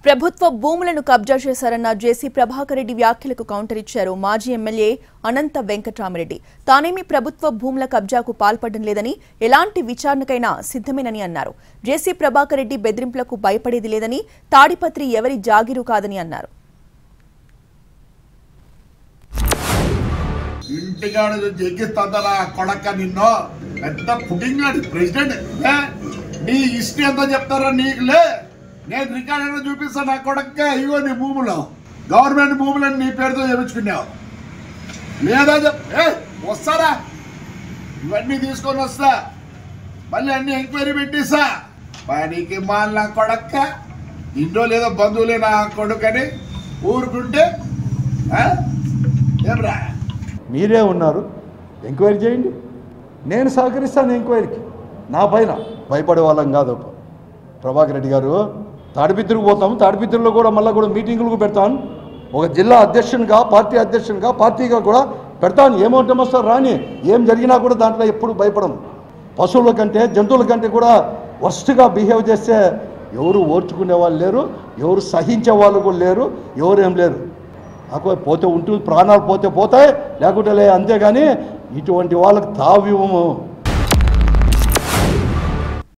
ప్రభుత్వ భూములను కబ్జా చేశారన్న జేసీ ప్రభాకర్ రెడ్డి వ్యాఖ్యలకు కౌంటర్ ఇచ్చారు మాజీ ఎమ్మెల్యే అనంత వెంకట్రామరెడ్డి తానేమి ప్రభుత్వ భూముల కబ్జాకు పాల్పడడం లేదని ఎలాంటి విచారణకైనా సిద్ధమేనని అన్నారు జేసీ ప్రభాకర్ రెడ్డి బెదిరింపులకు భయపడేది లేదని తాడిపత్రి ఎవరి జాగిరు కాదని అన్నారు ఇంటికాడ ఎగ్గిస్తుందా కొడక్క నిన్ను పెద్ద పుట్టింగ్ ప్రెసిడెంట్ ఏ? నీ హిస్టరీ ఎంతో చెప్తారా నీకులే నేను రికార్డ్ అయినా చూపిస్తాను నా కొడక్క ఇగో నీ భూములు గవర్నమెంట్ భూములని నీ పేరుతో చేపించుకున్నావు లేదా చెప్ ఏ వస్తారా ఇవన్నీ తీసుకొని వస్తా మళ్ళీ అన్ని ఎంక్వైరీ పెట్టిస్తా పనికి మాల నా కొడక్క ఇంట్లో లేదో బంధువులే నా కొడుకని ఊరుకుంటే ఆ? ఏమ్రా మీరే ఉన్నారు ఎంక్వైరీ చేయండి నేను సహకరిస్తాను ఎంక్వైరీకి నా పైన భయపడే వాళ్ళం కాదు ప్రభాకర్ రెడ్డి గారు తాడిపిత్రికి పోతాం తాడిపిత్రిలో కూడా మళ్ళీ కూడా మీటింగులకు పెడతాను ఒక జిల్లా అధ్యక్షునిగా పార్టీ అధ్యక్షునిగా పార్టీగా కూడా పెడతాను ఏమవుతాం వస్తారు రాని ఏం జరిగినా కూడా దాంట్లో ఎప్పుడు భయపడను పశువుల కంటే జంతువుల కంటే కూడా వర్స్ట్గా బిహేవ్ చేస్తే ఎవరు ఓర్చుకునే వాళ్ళు లేరు ఎవరు సహించే వాళ్ళు కూడా లేరు ఎవరు ఏం లేరు నాకు పోతే ఉంటుంది ప్రాణాలు పోతే పోతాయి లేకుంటే లే అంతేగాని ఇటువంటి వాళ్ళకి తావివ్వము